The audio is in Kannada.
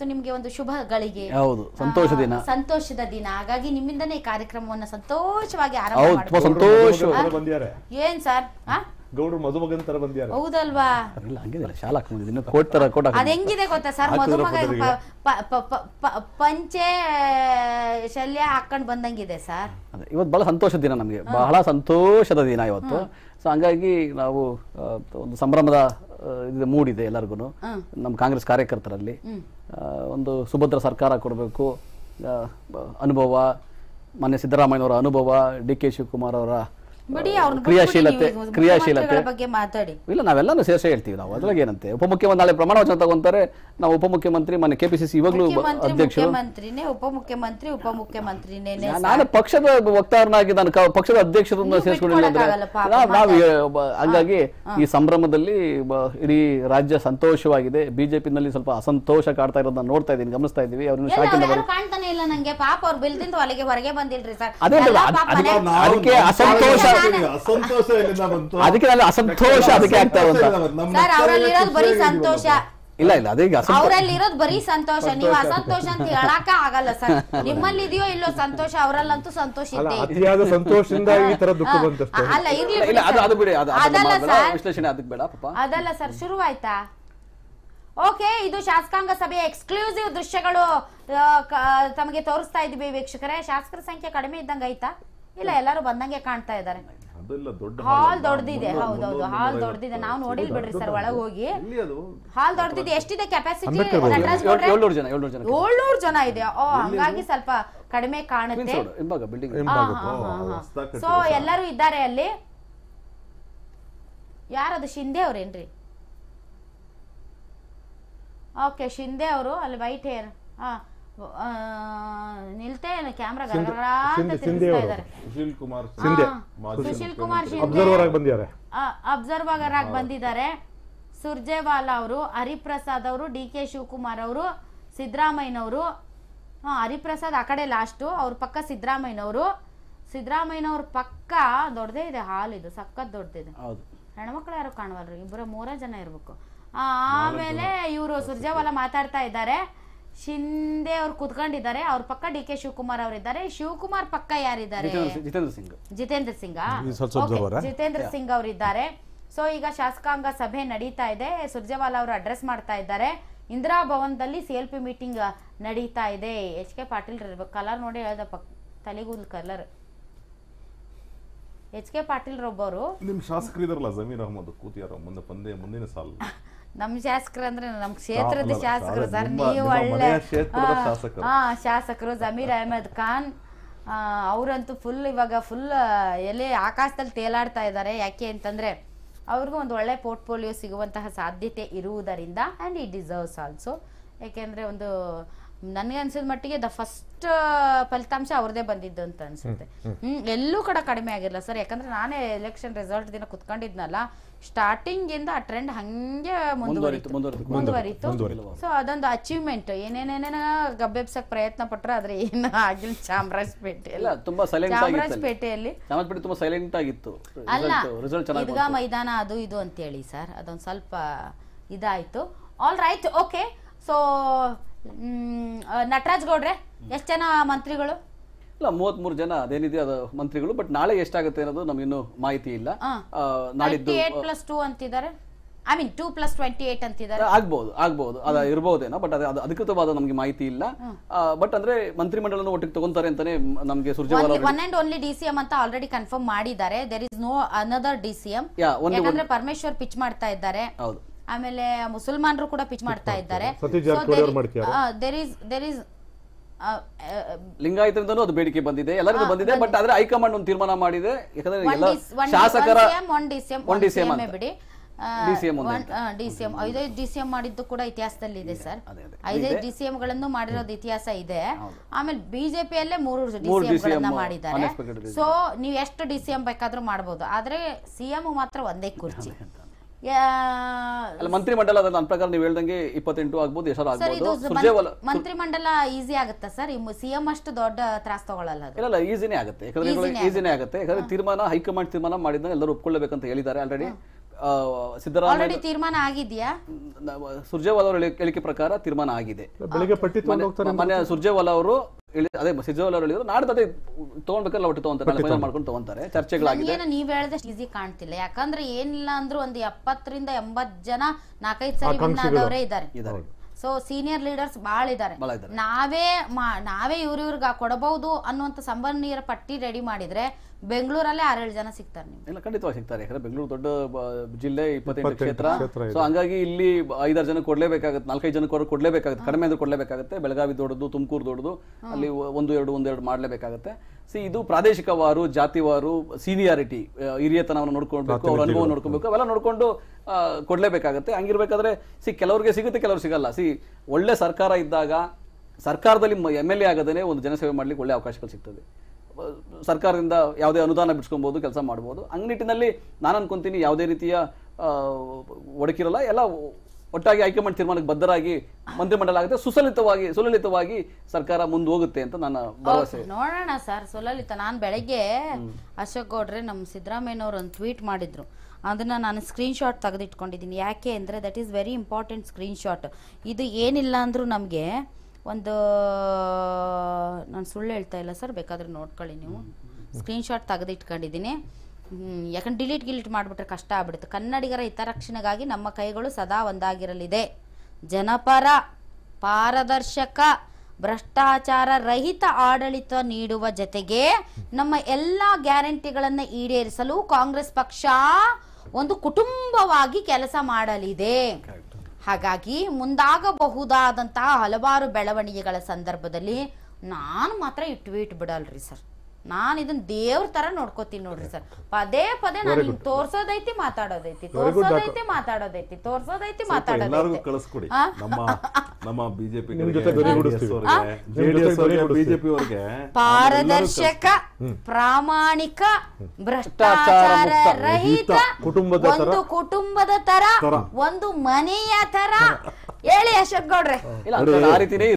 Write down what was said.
ನಿಮ್ಗೆ ಒಂದು ಶುಭಗಳಿಗೆ ಹೌದು ಸಂತೋಷ ದಿನ ಆ, ಸಂತೋಷದ ದಿನ ಹಾಗಾಗಿ ನಿಮ್ಮಿಂದನೇ ಈ ಕಾರ್ಯಕ್ರಮವನ್ನ ಸಂತೋಷವಾಗಿ ಆರಂಭ ಹೌದು ಮಾಡ್ಬೋದು. ತುಂಬಾ ಸಂತೋಷ ತರ ಬಂದಿದ್ದಾರೆ ಏನ್ ಸರ್ ಆ? ಗೌಡ್ರು ಮಧುಮಗನ್ ತರ ಬಂದಿದ್ದಾರೆ ಹೌದಲ್ವಾ ಇಲ್ಲ ಹಂಗಿದಿಲ್ಲ ಶಾಲಾ ಹಾಕೊಂಡಿದ್ದೀನಿ ಇನ್ನು ಕೋಟ್ ತರ ಕೋಟ್ ಅದ್ ಹಾಕೊಂಡಿದ್ದೀನಿ. ಹೆಂಗಿದೆ ಗೊತ್ತಾ ಸರ್ ಹಾಕಿದ್ರ ಮದುಮಗ ಪದರಿಗೆ. ಪ- ಪ- ಪ- ಪ- ಪಂಚೆ ಶಲ್ಯ ಹಾಕೊಂಡ್ ಬಂದಂಗಿದೆ ಸರ್ ಅದೇ ಇವತ್ತು ಬಹಳ ಸಂತೋಷದ ದಿನ ನಮಗೆ ಬಹಳ ಸಂತೋಷದ ದಿನ ಇವತ್ತು ಸೊ ಹಂಗಾಗಿ ನಾವು ಆ, ಒಂದು ಸಂಭ್ರಮದ ಆ, ಇದು ಮೂಡಿದೆ ಎಲ್ಲರಿಗೂ ನಮ್ಮ ಕಾಂಗ್ರೆಸ್ ಕಾರ್ಯಕರ್ತರಲ್ಲಿ ಆ, ಒಂದು ಸುಭದ್ರ ಸರ್ಕಾರ ಕೊಡಬೇಕು ಅನುಭವ ಮಾನ್ಯ ಸಿದ್ದರಾಮಯ್ಯನವರ ಅನುಭವ ಡಿ ಕೆ ಶಿವಕುಮಾರ್ ಅವರ ಆ, ಬಿಡಿ ಅವ್ರನ್ನ ಕ್ರಿಯಾಶೀಲತೆ ಕ್ರಿಯಾಶೀಲತೆ ಮುಖ್ಯಮಂತ್ರಿಗಳ ಬಗ್ಗೆ ಮಾತಾಡಿ ಇಲ್ಲ ನಾವೆಲ್ಲಾನು ಸೇರ್ಸೇ ಹೇಳ್ತೀವಿ ನಾವು ಅದ್ರಾಗ ಏನಂತೆ ಉಪಮುಖ್ಯಮಂತ್ರಿ ನಾಳೆ ಪ್ರಮಾಣ ವಚನ ತಗೊಂತಾರೆ ನಾವು ಉಪಮುಖ್ಯಮಂತ್ರಿ ಮೊನ್ನೆ ಕೆಪಿಸಿಸಿ ಇವಾಗಲೂ ಮುಖ್ಯಮಂತ್ರಿ ಅಧ್ಯಕ್ಷರು ಮುಖ್ಯಮಂತ್ರಿನೇ ಉಪಮುಖ್ಯಮಂತ್ರಿ ಉಪಮುಖ್ಯಮಂತ್ರಿನೇ ನಾ- ನಾನು ಪಕ್ಷದ ವಕ್ತಾರನಾಗಿ ನಾನು ಕ- ಪಕ್ಷದ ಅಧ್ಯಕ್ಷರನ್ನ ನೀವು ಸೇರಿಸ್ಕೊಂಡಿಲ್ಲ ಅಂದ್ರೆ ಬಿಟ್ಕೊಳಕ್ಕಾಗಲ್ಲ ಪಾಪ, ನಾವ್- ನಾವು ಮಾತಾಡಿ. ಒಬ್ಬ- ಹಂಗಾಗಿ ಈ ಸಂಭ್ರಮದಲ್ಲಿ ಬ- ಇಡೀ ರಾಜ್ಯ ಸಂತೋಷವಾಗಿದೆ ಬಿಜೆಪಿನಲ್ಲಿ ಸ್ವಲ್ಪ ಅಸಂತೋಷ ಕಾಡ್ತಾ ಇರೋದನ್ನ ನೋಡ್ತಾ ಇದ್ದೀನಿ ಗಮನಿಸ್ತಾ ಇದ್ದೀವಿ ಅವ್ರನ್ನ ಎಲ್ಲ ಶಾಖೆಯಿಂದ ಅವ್ರು ಯಾರು ಬರೋ- ಕಾಣ್ತಾನೆ ಇಲ್ಲ ನಂಗೆ ಪಾಪ ಅವ್ರು ಬಿಲ್ದಿಂದ ಒಳಗೆ ಹೊರಗೆ ಬಂದಿಲ್ರಿ ಸರ್ ಅದೇ ಎಲ್ಲ ಅದ್- ಪಾಪ ಅದಕ್ಕೆ ಮನೆ- ನಾವು- ಅದಕ್ಕೆ ನಾವು ಅಸಂತೋಷ ನಾನು- ಅಸಂತೋಷ ಎಲ್ಲಿಂದ ಬಂತು ಅದಕ್ಕೆ ನಾನು ಅಸಂತೋಷ ಅದಕ್ಕೆ ಆಗ್ತಾ ಇರುವಂತ ನಮ್ಮ ಸರ್ ಅವರಲ್ಲಿ ಇರೋದು ಬರೀ ಖುಷಿಯಾಗಿದ್ದೀವಿ ಸಂತೋಷ ಇಲ್ಲ ಇಲ್ಲ ಅದೇ ಈಗ ಅಸಂತೋಷ ಅವರಲ್ಲಿ ಇರೋದು ಬರೀ ಸಂತೋಷ ನೀವು ಅಸಂತೋಷ ಅಂತ ಹೇಳಕ ಆಗಲ್ಲ ಸರ್ ನಿಮ್ಮಲ್ಲಿ ಇದೆಯೋ ಇಲ್ಲೋ ಸಂತೋಷ ಅವರಲ್ಲಂತೂ ಸಂತೋಷ ಅಲ್ಲ ಇದ್ದೇ ಇದೆ. ಅತಿಯಾದ ಸಂತೋಷದಿಂದ ಈ ತರ ದುಃಖ ಆ, ಬಂತಷ್ಟೇ ಅಲ್ಲ ಇರ್ಲಿ ಇಲ್ಲ ಬಿಡಿ ಅದು ಸರ್. ಅದು ಬಿಡಿ ಅದು ಅದನ್ನ ಅದಲ್ಲ ಮಾಡ್ಬೇಡ, ಸರ್ ವಿಶ್ಲೇಷಣೆ ಅದಕ್ಕೆ ಬೇಡ ಪಾಪ ಅದಲ್ಲ ಸರ್ ಶುರುವಾಯ್ತಾ ಓಕೆ ಇದು ಶಾಸಕಾಂಗ ಸಭೆಯ ಎಕ್ಸ್ಕ್ಲೂಸಿವ್ ದೃಶ್ಯಗಳು ಆ, ಕ- ತಮಗೆ ತೋರಿಸ್ತಾ ಇದ್ವಿ ವೀಕ್ಷಕರೇ ಶಾಸಕರ ಸಂಖ್ಯೆ ಕಡಿಮೆ ಇದ್ದಂಗೆ ಆಯ್ತಾ ಇಲ್ಲ ಎಲ್ಲರೂ ಬಂದಂಗೆ ಕಾಣ್ತಾ ಇದ್ದಾರೆ ಅದೆಲ್ಲ ದೊಡ್ಡ ಹಾಲ್ ದೊಡ್ಡದಿದೆ ಹೌದೌದು ಹಾಲ್ ದೊಡ್ಡದಿದೆ ನಾವು ನೋಡಿಲ್ ಬಿಡ್ರಿ ಸರ್ ಒಳಗೆ ಹೋಗಿ ಎಲ್ಲಿ ಅದು ಹಾಲ್ ದೊಡ್ಡದಿದೆ ಎಷ್ಟಿದೆ ಕೆಪಾಸಿಟಿ ಅಂಬೇಡ್ಕರ್ ರೋಡ್. ನಟರಾಜ್ ಏಳ್- ಗೌಡ್ರೆ ಏಳ್ನೂರು ಜನ ಏಳ್ನೂರು ಜನ ಏಳ್ನೂರು ಜನ ಇದೆ ಓ ಹಂಗಾಗಿ ಸ್ವಲ್ಪ ಕಡಿಮೆ ಕಾಣುತ್ತೆ ಹಿಂಭಾಗ ಬಿಲ್ಡಿಂಗ್ ಹೊಸ್ದಾಗ್ ಸೊ ಎಲ್ಲರೂ ಇದ್ದಾರೆ ಅಲ್ಲಿ ಯಾರದು ಶಿಂದೆ ಅವ್ರೇನ್ರಿ ಓಕೆ ಶಿಂದೆ ಅವರು ಅಲ್ಲಿ ವೈಟ್ ಹೇರ್ ನಿಲ್ತೆ ಕ್ಯಾಮ್ರಾ ಗರಗರ ಅಂತ ಸಿಂಧೆ- ಸಿಂಧೆ ತಿರುಗಿಸ್ತಾ ಅವರು. ಇದ್ದಾರೆ ಸುಶೀಲ್ ಕುಮಾರ್ ಸಿಂಧೆ. ಮಾಜಿ ಸುಶೀಲ್ ಕುಮಾರ್ ಶಿಂದೆ ಅಬ್ಸರ್ವರ್ ಆಗಿ ಬಂದಿದ್ದಾರೆ ಅಬ್ಸರ್ವರ್ ಆಗಿ ಬಂದಿದ್ದಾರೆ ಸುರ್ಜೇವಾಲಾ ಅವರು ಹರಿಪ್ರಸಾದ್ ಅವರು ಡಿ ಕೆ ಶಿವಕುಮಾರ್ ಅವರು ಸಿದ್ದರಾಮಯ್ಯನವರು ಹಾ ಹರಿಪ್ರಸಾದ್ ಆ ಕಡೆ ಲಾಸ್ಟು ಅವ್ರ ಪಕ್ಕ ಸಿದ್ದರಾಮಯ್ಯನವರು ಸಿದ್ದರಾಮಯ್ಯನವ್ರ ಪಕ್ಕ ದೊಡ್ಡದೇ ಇದೆ ಹಾಲ್ ಇದು ಸಖತ್ ದೊಡ್ಡದಿದೆ ಹೌದು ಹೆಣ್ಮಕ್ಳು ಯಾರು ಕಾಣವಲ್ರಿ ಇಬ್ಬರ ಮೂರ ಜನ ಇರ್ಬೇಕು ಆ, ಆಮೇಲೆ ಇವರು ಸುರ್ಜೇವಾಲಾ ಮಾತಾಡ್ತಾ ಇದ್ದಾರೆ ಶಿಂದೆ ಅವ್ರು ಕುತ್ಕೊಂಡಿದ್ದಾರೆ ಅವ್ರ ಪಕ್ಕ ಡಿ ಕೆ ಶಿವಕುಮಾರ್ ಅವರಿದ್ದಾರೆ ಶಿವಕುಮಾರ್ ಪಕ್ಕ ಯಾರಿದ್ದಾರೆ ಜಿತೇಂದ್ರ ಜಿತೇಂದ್ರ ಸಿಂಗ್ ಜಿತೇಂದ್ರ ಸಿಂಗ್ ಈ ಸ್ವಲ್ಪ observer ಆ? ಜಿತೇಂದ್ರ ಸಿಂಗ್ ಅವರಿದ್ದಾರೆ ಸೊ ಈಗ ಶಾಸಕಾಂಗ ಸಭೆ ನಡೀತಾ ಇದೆ ಸುರ್ಜೇವಾಲಾ ಅವರು ಅಡ್ರೆಸ್ ಮಾಡ್ತಾ ಇದ್ದಾರೆ ಇಂದಿರಾ ಭವನದಲ್ಲಿ ಸಿ ಎಲ್ ಪಿ ಮೀಟಿಂಗ್ ನಡೀತಾ ಇದೆ ಎಚ್ ಕೆ ಪಾಟೀಲ್ ಕಲರ್ ನೋಡಿ ಹೇಳ್ದಪ್ಪ ತಲೆಗೂದಲ್ ಕಲರ್ ಎಚ್ ಕೆ ಪಾಟೀಲ್ ಒಬ್ಬರು ನಿಮ್ ಶಾಸಕರು ಇದಾರಲ್ಲ ಜಮೀರ್ ಅಹಮದ್ ಕೂತಿಯಾರ ಮುಂದೆ ಪಂದೆ ಮುಂದಿನ ಸಾಲು ನಮ್ ಶಾಸಕರು ಅಂದ್ರೆ ನಮ್ ಕ್ಷೇತ್ರದ ಅಲ್ಲ, ಶಾಸಕರು ಅಲ್ಲ, ಸರ್ ನಿಮ್ಮ- ನೀವು ನಿಮ್ಮ ಒಳ್ಳೆ ಮನೆಯ ಕ್ಷೇತ್ರದ ಹಾ, ಶಾಸಕರು. ಹಾ ಶಾಸಕರು ಜಮೀರ್ ಅಹಮದ್ ಖಾನ್ ಆ, ಅವ್ರಂತೂ ಫುಲ್ ಇವಾಗ ಫುಲ್ ಎಲ್ಲಿ ಆಕಾಶದಲ್ಲಿ ತೇಲಾಡ್ತಾ ಇದ್ದಾರೆ ಯಾಕೆ ಅಂತಂದ್ರೆ ಅವ್ರಿಗೂ ಒಂದು ಒಳ್ಳೆ ಪೋರ್ಟ್ಫೋಲಿಯೋ ಸಿಗುವಂತಹ ಸಾಧ್ಯತೆ ಇರುವುದರಿಂದ ಆ್ಯಂಡ್ ಈ ಡಿಸರ್ವ್ಸ್ ಆಲ್ಸೋ ಯಾಕೆಂದ್ರೆ ಒಂದು ನನಗೆ ಅನ್ಸಿದ ಮಟ್ಟಿಗೆ ದ ಫಸ್ಟ್ ಫಲಿತಾಂಶ ಅವ್ರದೇ ಬಂದಿದ್ದು ಅಂತ ಅನ್ಸುತ್ತೆ ಹ್ಮ್ ಎಲ್ಲೂ ಕಡೆ ಕಡಿಮೆ ಆಗಿಲ್ಲ ಸರ್ ಯಾಕಂದ್ರೆ ನಾನೇ ಎಲೆಕ್ಷನ್ ರಿಸಲ್ಟ್ ದಿನ ಕುತ್ಕೊಂಡಿದ್ನಲ್ಲ ಸ್ಟಾರ್ಟಿಂಗ್ ಇಂದ ಆ ಟ್ರೆಂಡ್ ಹಂಗೆ ಮುಂದುವರಿತು, ಮುಂದುವರಿತು ಮುಂದುವರಿತು. ಮುಂದುವರಿತು ಸೊ ಅದೊಂದು ಅಚೀವ್ಮೆಂಟ್ ಏನೇನೇನೇನ ಗಬ್ಬೆಬ್ಸಕ್ ಪ್ರಯತ್ನ ಪಟ್ರೆ ಆದ್ರೆ ಏನು ಆಗಿಲ್ಲ ಚಾಮರಾಜಪೇಟೆ ಇಲ್ಲ ತುಂಬಾ ಸೈಲೆಂಟ್ ಆಗಿತ್ತು ಅಲ್ಲಿ. ಚಾಮರಾಜಪೇಟೆಯಲ್ಲಿ ಚಾಮರಾಜಪೇಟೆ ತುಂಬಾ ಸೈಲೆಂಟ್ ಆಗಿತ್ತು ಅಲ್ಲ ರಿಸಲ್ಟ್ ಚೆನ್ನಾಗಿ ಈದ್ಗಾ ಮೈದಾನ ಅದು ಇದು ಅಂತೇಳಿ ಸರ್ ಅದೊಂದು ಸ್ವಲ್ಪ ಇದಾಯ್ತು all right okay so Nataraj ಗೌಡ್ರೆ ಎಷ್ಟು ಜನ ಮಂತ್ರಿಗಳು ಇಲ್ಲ ಮೂವತ್ಮೂರು ಜನ ಅದೇನಿದೆ ಅದು ಮಂತ್ರಿಗಳು ಬಟ್ ನಾಳೆ ಎಷ್ಟಾಗುತ್ತೆ ಅನ್ನೋದು ನಮಗಿನ್ನೂ ಮಾಹಿತಿ ಇಲ್ಲ ಹಾ. ಆ, ನಾಡಿದ್ದು ಟ್ವೆಂಟಿ ಏಟ್ ಪ್ಲಸ್ ಟೂ ಅಂತಿದ್ದಾರೆ I mean two plus twenty eight ಅಂತಿದ್ದಾರೆ ಆಗ್ಬಹುದು ಆಗ್ಬಹುದು ಅದ ಇರಬಹುದೇನೋ ಬಟ್ ಅದು ಅದು ಅಧಿಕೃತವಾದ ನಮಗೆ ಮಾಹಿತಿ ಇಲ್ಲ ಬಟ್ ಅಂದ್ರೆ ಮಂತ್ರಿಮಂಡಲನ ಒಟ್ಟಿಗೆ ತಗೊಂತಾರೆ ಅಂತಾನೆ ಮ್- ನಮ್ಗೆ ಸುರ್ಜೇವಾಲಾ ಅವರು one and only D C M ಅಂತ ಆಲ್ರೆಡಿ ಕನ್ಫರ್ಮ್ ಮಾಡಿದ್ದಾರೆ there is no another D C M yeah ಒಂದು ಯಾಕಂದ್ರೆ ಪರಮೇಶ್ವರ್ ಪಿಚ್ ಮಾಡ್ತಾ ಇದ್ದಾರೆ ಹೌದು ಆಮೇಲೆ ಮುಸಲ್ಮಾನರು ಕೂಡ ಪಿಚ್ ಮಾಡ್ತಾ ಇದ್ದಾರೆ ಸತೀಶ್ ಜಾರಕಿಹೊಳಿ ಅವ್ರು ಮಾಡ್ತಿದ್ದಾರೆ. ದೇರ್ ಇಸ್ ದೇರ್ ಇಸ್ ಲಿಂಗಾಯತರಿಂದನೂ ಅದು ಬೇಡಿಕೆ ಬಂದಿದೆ ಎಲ್ಲರಿಗೂ ಬಂದಿದೆ ಬಟ್ ಆದ್ರೆ ಹೈಕಮಾಂಡ್ ಒಂದು ತೀರ್ಮಾನ ಮಾಡಿದೆ ಯಾಕಂದ್ರೆ ಎಲ್ಲ ಶಾಸಕರ one D C M one DCM ಅಂತ. ಬಿಡಿ DCM ಒಂದು ಡಿ ಸಿ ಎಂ ಐದೈದು ಡಿ ಸಿ ಎಂ ಮಾಡಿದ್ದು ಕೂಡ ಇತಿಹಾಸದಲ್ಲಿ ಇದೆ ಸರ್ ಅದೇ, ಅದೇ. ಐದೈದು ಡಿ ಸಿ ಎಂ ಗಳನ್ನು ಮಾಡಿರೋದು ಇತಿಹಾಸ ಇದೆ ಆಮೇಲೆ ಬಿಜೆಪಿಯಲ್ಲೇ ಮೂರು ಡಿ ಮೂರು ಸಿ ಎಂ ಗಳನ್ನ DCM ಮಾಡಿದ್ದಾರೆ unexpected ಸೊ ನೀವು ಎಷ್ಟು ಡಿ ಸಿ ಎಂ ಬೇಕಾದ್ರೂ ಮಾಡ್ಬೋದು ಆದ್ರೆ ಸಿ ಎಂ ಮಾತ್ರ ಒಂದೇ ಕುರ್ಚಿ ಯಾ- ಅಲ್ಲ ಮಂತ್ರಿಮಂಡಲ ಅದ ನನ್ನ ಪ್ರಕಾರ ನೀವು ಹೇಳ್ದಂಗೆ ಇಪ್ಪತ್ತೆಂಟು ಆಗ್ಬೋದು ಎಷ್ಟರ ಸರ್ ಇದು ಆಗ್ಬೋದು ಸುರ್ಜೇವಾಲ ಮಂತ್ರಿಮಂಡಲ ಈಸಿ ಆಗುತ್ತಾ ಸರ್ ಸಿ ಎಂ ಅಷ್ಟು ದೊಡ್ಡ ತ್ರಾಸ್ ತಗೊಳ್ಳಲ್ಲ ಅದು ಇಲ್ಲ ಇಲ್ಲ ಈಸಿನೇ ಆಗುತ್ತೆ ಯಾಕಂದ್ರೆ Easyನೇ ಈಸಿನೇ ಆಗುತ್ತೆ ಯಾಕಂದ್ರೆ ತೀರ್ಮಾನ ಹೈಕಮಾಂಡ್ ತೀರ್ಮಾನ ಮಾಡಿದ್ನ ಎಲ್ಲರೂ ಒಪ್ಕೊಳ್ಳಬೇಕಂತ ಹೇಳಿದ್ದಾರೆ ಆಲ್ರೆಡಿ ಸಿದ್ದರಾಮಯ್ಯ ಆಲ್ರೆಡಿ ತೀರ್ಮಾನ ಆಗಿದ್ಯಾ ನಾವು ಸುರ್ಜೇವಾಲ ಅವರ ಹೇಳಿ- ಹೇಳಿಕೆ ಪ್ರಕಾರ ತೀರ್ಮಾನ ಆಗಿದೆ ಬೆಳಿಗ್ಗೆ ಪಟ್ಟಿ ತಗೊಂಡು ಹೋಗ್ತಾರೆ ಮೊನ್ನೆ ಸುರ್ಜೇವಾಲ ಅವರು ಹೇಳಿ- ಅದೇ ಸುರ್ಜೇವಾಲ ಅವರು ಹೇಳಿದ್ರು ನಾಡ್ದು ಅದೇ ತಗೊಂಡ್ಬೇಕಾದ್ರೆ ಒಟ್ಟು ತಗೊಂತಾರೆ ನಾಳೆ final ಮಾಡ್ಕೊಂಡು ತಗೊಂತಾರೆ ಚರ್ಚೆಗಳಾಗಿದೆ ನನಗೇನು ನೀವ್ ಹೇಳ್ದಷ್ಟು ಈಸಿ ಕಾಣ್ತಿಲ್ಲ ಯಾಕಂದ್ರೆ ಏನಿಲ್ಲ ಅಂದ್ರೂ ಒಂದು ಎಪ್ಪತ್ತರಿಂದ ಎಂಬತ್ ಜನ ನಾಲ್ಕೈದು ಸರಿ ವಿನ್ ಆದವರೇ ಇದ್ದಾರೆ ಇದ್ದಾರೆ. ಸೊ ಸೀನಿಯರ್ ಲೀಡರ್ಸ್ ಬಾಳ ಇದ್ದಾರೆ ಭಾಳ ಇದ್ದಾರೆ. ನಾವೇ ಮಾ- ನಾವೇ ಇವ್ರ ಇವ್ರಿಗೆ ಕೊಡಬಹುದು ಅನ್ನುವಂತ ಸಂಬಂಧೀಯರ ಪಟ್ಟಿ ರೆಡಿ ಮಾಡಿದ್ರೆ ಬೆಂಗಳೂರಲ್ಲೇ ಆರೇಳು ಜನ ಸಿಗ್ತಾರೆ ನಿಮ್ಗೆ ಇಲ್ಲ ಖಂಡಿತವಾಗಿ ಸಿಗ್ತಾರೆ ಯಾಕಂದ್ರೆ ಬೆಂಗಳೂರು ದೊಡ್ಡ ಬ- ಜಿಲ್ಲೆ ಇಪ್ಪತ್ತೆಂಟು ಇಪ್ಪತ್ತೆಂಟು ಕ್ಷೇತ್ರ ಕ್ಷೇತ್ರ ಇದೆ. ಸೊ ಹಂಗಾಗಿ ಇಲ್ಲಿ ಬ- ಐದಾರು ಜನ ಕೊಡ್ಲೇಬೇಕಾಗುತ್ತೆ ನಾಲ್ಕೈದು ಜನ ಕೊಡ್- ಕೊಡ್ಲೇಬೇಕಾಗುತ್ತೆ ಕಡಿಮೆ ಅಂದ್ರೆ ಕೊಡ್ಲೇಬೇಕಾಗುತ್ತೆ ಬೆಳಗಾವಿ ದೊಡ್ಡದು ತುಮಕೂರು ದೊಡ್ಡದು ಅಲ್ಲಿ ಒ- ಒಂದು ಎರಡು ಒಂದೆರಡು ಮಾಡ್ಲೇಬೇಕಾಗುತ್ತೆ ಸಿ ಇದು ಪ್ರಾದೇಶಿಕವಾರು ಜಾತಿವಾರು ಸೀನಿಯಾರಿಟಿ ಹಿರಿಯತನವನ್ನು ನೋಡ್ಕೊಳ್ಬೇಕು ಅವ್ರ ಅನುಭವ ನೋಡ್ಕೊಬೇಕು ಅವೆಲ್ಲ ನೋಡ್ಕೊಂಡು ಆ, ಕೊಡ್ಲೇಬೇಕಾಗುತ್ತೆ ಹಂಗಿರ್ಬೇಕಾದ್ರೆ ಸಿ ಕೆಲವ್ರಿಗೆ ಸಿಗುತ್ತೆ ಕೆಲವ್ರು ಸಿಗಲ್ಲ ಸಿ ಒಳ್ಳೆ ಸರ್ಕಾರ ಇದ್ದಾಗ ಸರ್ಕಾರದಲ್ಲಿ ಎಮ್ ಎಲ್ ಎ ಆಗದೇ ಒಂದು ಜನಸೇವೆ ಮಾಡ್ಲಿಕ್ಕೆ ಒಳ್ಳೆ ಅವಕಾಶಗಳು ಸಿಗ್ತದೆ ಅಹ್ ಸರ್ಕಾರದಿಂದ ಯಾವುದೇ ಅನುದಾನ ಬಿಡ್ಸ್ಕೊಬೋದು ಕೆಲಸ ಮಾಡ್ಬೋದು ಹಂಗ್ ನಿಟ್ಟಿನಲ್ಲಿ ನಾನು ಅನ್ಕೊಂತೀನಿ ಯಾವುದೇ ರೀತಿಯ ಆ, ಒಡಕಿರಲ್ಲ ಎಲ್ಲ ಒಟ್ಟಾಗಿ ಹೈಕಮಾಂಡ್ ತೀರ್ಮಾನಕ್ಕೆ ಬದ್ಧರಾಗಿ ಮಂತ್ರಿಮಂಡಲ ಆಗುತ್ತೆ ಸುಸಲಿತವಾಗಿ ಸುಲಲಿತವಾಗಿ ಸರ್ಕಾರ ಮುಂದೆ ಹೋಗುತ್ತೆ ಅಂತ ನನ್ನ ಭರವಸೆ ನೋಡೋಣ ಸರ್ ಸುಲಲಿತ ನಾನು ಬೆಳಗ್ಗೆ ಅಶೋಕ್ ಗೌಡ್ರೆ ನಮ್ಮ ಸಿದ್ದರಾಮಯ್ಯನವರು ಒಂದು ಟ್ವೀಟ್ ಮಾಡಿದ್ರು ಅದನ್ನ ನಾನು ಸ್ಕ್ರೀನ್ ಶಾಟ್ ತೆಗೆದಿಟ್ಕೊಂಡಿದ್ದೀನಿ ಯಾಕೆ ಅಂದರೆ that is very important screen shot ಇದು ಏನಿಲ್ಲ ಅಂದರೂ ನಮಗೆ ಒಂದು ನಾನು ಸುಳ್ಳು ಹೇಳ್ತಾ ಇಲ್ಲ ಸರ್ ಬೇಕಾದ್ರೆ ನೋಡ್ಕೊಳ್ಳಿ ನೀವು ಸ್ಕ್ರೀನ್ ಶಾಟ್ ತೆಗೆದಿಟ್ಕೊಂಡಿದ್ದೀನಿ ಹ್ಮ್, ಯಾಕಂದ್ರೆ ಡಿಲೀಟ್ ಗಿಲೀಟ್ ಮಾಡಿಬಿಟ್ರೆ ಕಷ್ಟ ಆಗ್ಬಿಡುತ್ತೆ ಕನ್ನಡಿಗರ ಹಿತರಕ್ಷಣೆಗಾಗಿ ನಮ್ಮ ಕೈಗಳು ಸದಾ ಒಂದಾಗಿರಲಿದೆ ಜನಪರ ಪಾರದರ್ಶಕ ಭ್ರಷ್ಟಾಚಾರ ರಹಿತ ಆಡಳಿತ ನೀಡುವ ಜತೆಗೆ ನಮ್ಮ ಎಲ್ಲ ಗ್ಯಾರಂಟಿಗಳನ್ನು ಈಡೇರಿಸಲು ಕಾಂಗ್ರೆಸ್ ಪಕ್ಷ ಒಂದು ಕುಟುಂಬವಾಗಿ ಕೆಲಸ ಮಾಡಲಿದೆ ಹಾಗಾಗಿ ಮುಂದಾಗಬಹುದಾದಂತಹ ಹಲವಾರು ಬೆಳವಣಿಗೆಗಳ ಸಂದರ್ಭದಲ್ಲಿ ನಾನು ಮಾತ್ರ ಈ ಟ್ವೀಟ್ ಬಿಡಲ್ರಿ ಸರ್ ನಾನು ಇದನ್ನ ದೇವ್ರ ತರ ನೋಡ್ಕೋತೀನಿ ನೋಡ್ರಿ ಸರ್ ಪದೇ ಪದೇ ನಾನು ಹಿಂಗ್ ತೋರ್ಸೋದೈತಿ ಮಾತಾಡೋದೈತಿ ತೋರ್ಸೋದೈತಿ ಮಾತಾಡೋದೈತಿ ತೋರ್ಸೋದೈತಿ ಸ್ವಲ್ಪ ಎಲ್ಲರಿಗೂ ಮಾತಾಡೋದೈತಿ ಕಳಿಸ್ಕೊಡಿ ಆ? ನಮ್ಮ ನಮ್ಮ ಬಿಜೆಪಿ ನಿಮ್ ಜೊತೆ ಧ್ವನಿಗೂಡಿಸ್ತೀವಿ. ಜೆಡಿಎಸ್ ಅವರಿಗೆ ಬಿಜೆಪಿ ಅವರಿಗೆ ಪಾರದರ್ಶಕ ಪ್ರಾಮಾಣಿಕ ಭ್ರಷ್ಟಾಚಾರ ಭ್ರಷ್ಟಾಚಾರ ಮುಕ್ತ, ರಹಿತ ಕುಟುಂಬದ ತರ. ಒಂದು ಕುಟುಂಬದ ತರ ಒಂದು ಮನೆಯ ತರ ಹೇಳಿ ಅಶೋಕ್ ಗೌಡ್ರೆ ಇಲ್ಲ ಆ ರೀತಿನೇ